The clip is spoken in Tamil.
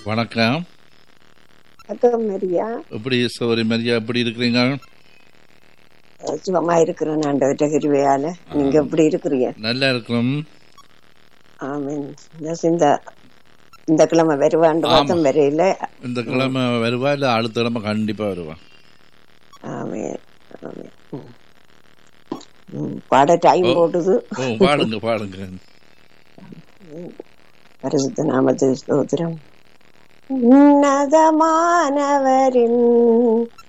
வணக்கம் வணக்கம் மரியா எப்படி சௌரி மரியா எப்படி இருக்கிறீங்க சுகமா இருக்கிறேன் ஆண்டவர்கிட்ட கிருபையால நீங்க எப்படி இருக்கிறீங்க நல்லா இருக்கிறோம் ஆமீன் இந்த இந்த இந்த கிழமை வருவாண்டு மாதம் வரையில இந்த கிழமை வருவா இல்ல அடுத்த கிழமை கண்டிப்பா வருவா ஆமீன் ஆமீன் ம். ம், பாட டைம் போடுது ஓ பாடுங்க பாடுங்க பரிசுத்த நாமத்தில் ஸ்தோத்திரம் உன்னதமானவரின்